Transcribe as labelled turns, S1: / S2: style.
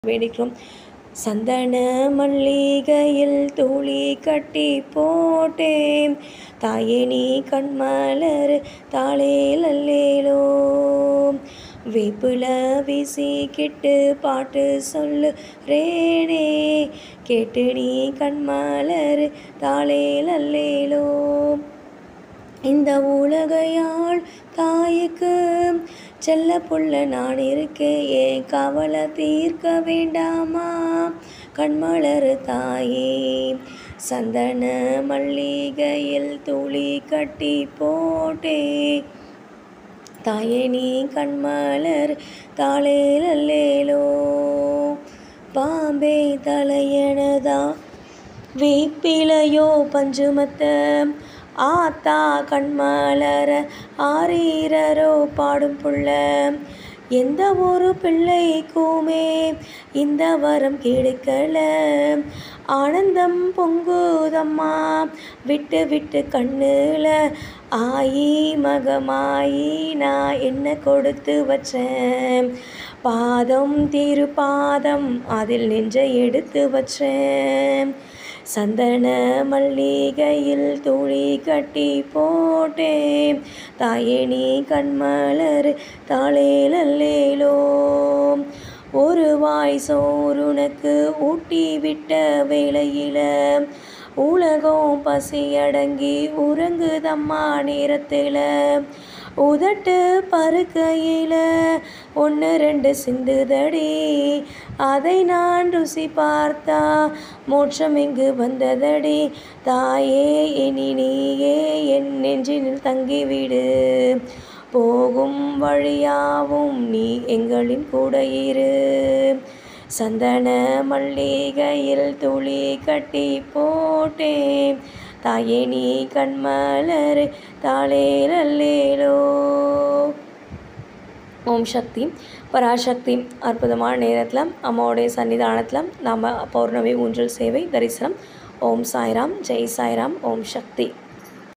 S1: வேண்டிக்கிறோம் சந்தன மல்லிகையில் தூளி கட்டி போட்டேன் தாயே நீ கண்மலர் தாளேல் அல்லேலோ வேப்பில வீசி கிட்டு பாட்டு சொல்லு ரேனே கேட்டு நீ கண்மலர் தாளேல் அல்லேலோ இந்த உலகையாள் தாய்க்கு செல்ல புள்ள நான் இருக்கேன் ஏன் கவலை தீர்க்க வேண்டாமா கண்மலர் தாயே சந்தன மல்லிகையில் துளி கட்டி போட்டே தாயே நீ கண்மலர் தாளேல் அல்லேலோ பாம்பே தலையனதா வேப்பிலையோ பஞ்சுமத்த ஆத்தா கண்மலர ஆரீரரோ பாடும் புள்ள எந்த ஒரு பிள்ளைக்குமே இந்த வரம் கிடைக்கல ஆனந்தம் பொங்குதம்மா விட்டு விட்டு கண்ணுல ஆயி மகமாயி நான் என்ன கொடுத்து வச்சேன் பாதம் திருப்பாதம் அதில் நெஞ்சை எடுத்து வச்சேன் சந்தன மல்லிகையில் துளி கட்டி போட்டேன் தாயே நீ கண்மலர் தாளேல் அல்லேலோ ஒரு வாய் சோறுனக்கு ஊட்டி விட்ட வேளையில உலகம் பசியடங்கி உறங்குதம்மா நேரத்தில் உதட்டு பருக்கையில் ஒன்று ரெண்டு சிந்துதடி அதை நான் ருசி பார்த்தா மோட்சம் இங்கு வந்ததடி தாயே இனி நீயே என் நெஞ்சினில் தங்கிவிடு போகும் வழியாவும் நீ எங்களின் கூட இரு சந்தன மல்லிகையில் துளி கட்டி போட்டேன் தாயே நீ கண்மலர் தாளேல் அல்லேலோ ஓம் சக்தி பராசக்தி அற்புதமான நேரத்தில் அம்மாவுடைய சன்னிதானத்தில் நாம் பௌர்ணமி ஊஞ்சல் சேவை தரிசனம் ஓம் சாய்ராம் ஜெய் சாய்ராம் ஓம் சக்தி